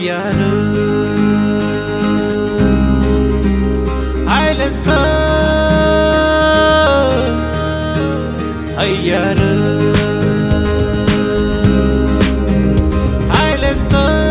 అయ్యారు ఐలెస్ అయ్యారు ఐలెస్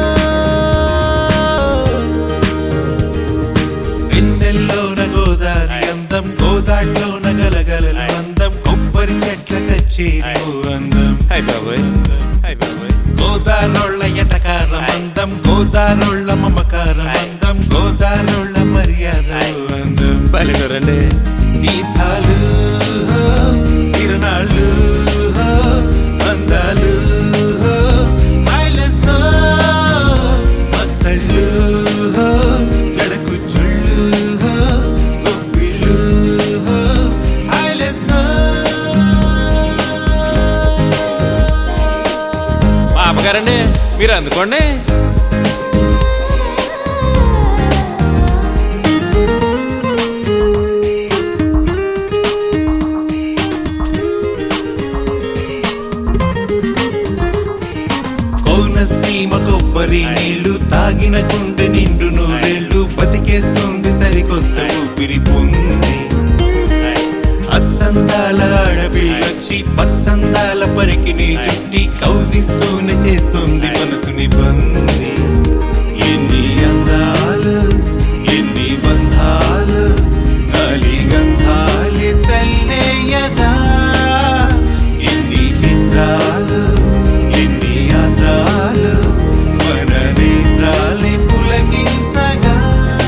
వెన్నెల్లోన గోదారి అందం గోదాట్లో నగలగలలు అందం కొబ్బరి చెట్ల కచ్చేరి అందం హై బాబాయ్ హై బాబాయ్ గోదారోళ్ళ ఎటకారం అందం గోదారోళ్ళ మమకారం అందం గోదారోళ్ళ మర్యాద అందం బలిగురండి గీతాలు తిరునాళ్ళు అందాలు ఐలెస్సో, పచ్చళ్ళు జడకుచ్చుళ్ళు గొప్పిళ్ళు ఐలెస్సో. మా అమ్మగారండి మీరు అందుకోండి కోనసీమ కొబ్బరి నీళ్లు తాగిన గుండె నిండు నూరేళ్లు బతికేస్తుంది సరికొత్త ఊపిరి పొంది అచ్చందాల ఆడపిల్లొచ్చి పచ్చందాల పరికిని చుట్టి కవ్విస్తూనే చేస్తుంది మనసుని బంది ఎన్ని అందాలు ఎన్ని బంధాలు గాలి గంధాలి చల్లేయదా ఎన్ని చిత్రాలు ఎన్ని యాత్రాలు మన నేత్రాలి పులకించగా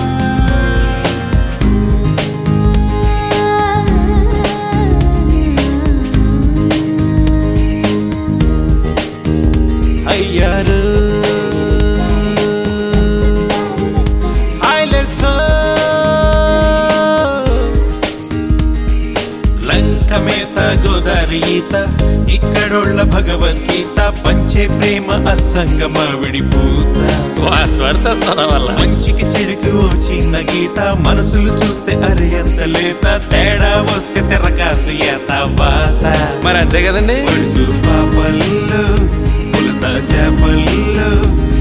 అయ్యారు ఐలెస్సో. లంకమేత గోదారి ఈత ఇక్కడోళ్ళ భగవద్గీత పంచే ప్రేమ అత్సంగ మావిడి పూత వా స్వర్త వల్ల మంచికి చెడుకు ఓ చిన్న గీత మనసులు చూస్తే అరే ఎంత లేత తేడా వస్తే తెరకాసు ఏత వాత మరి అంతే కదండి పడుచు పాపల్లో పులస చేపల్లో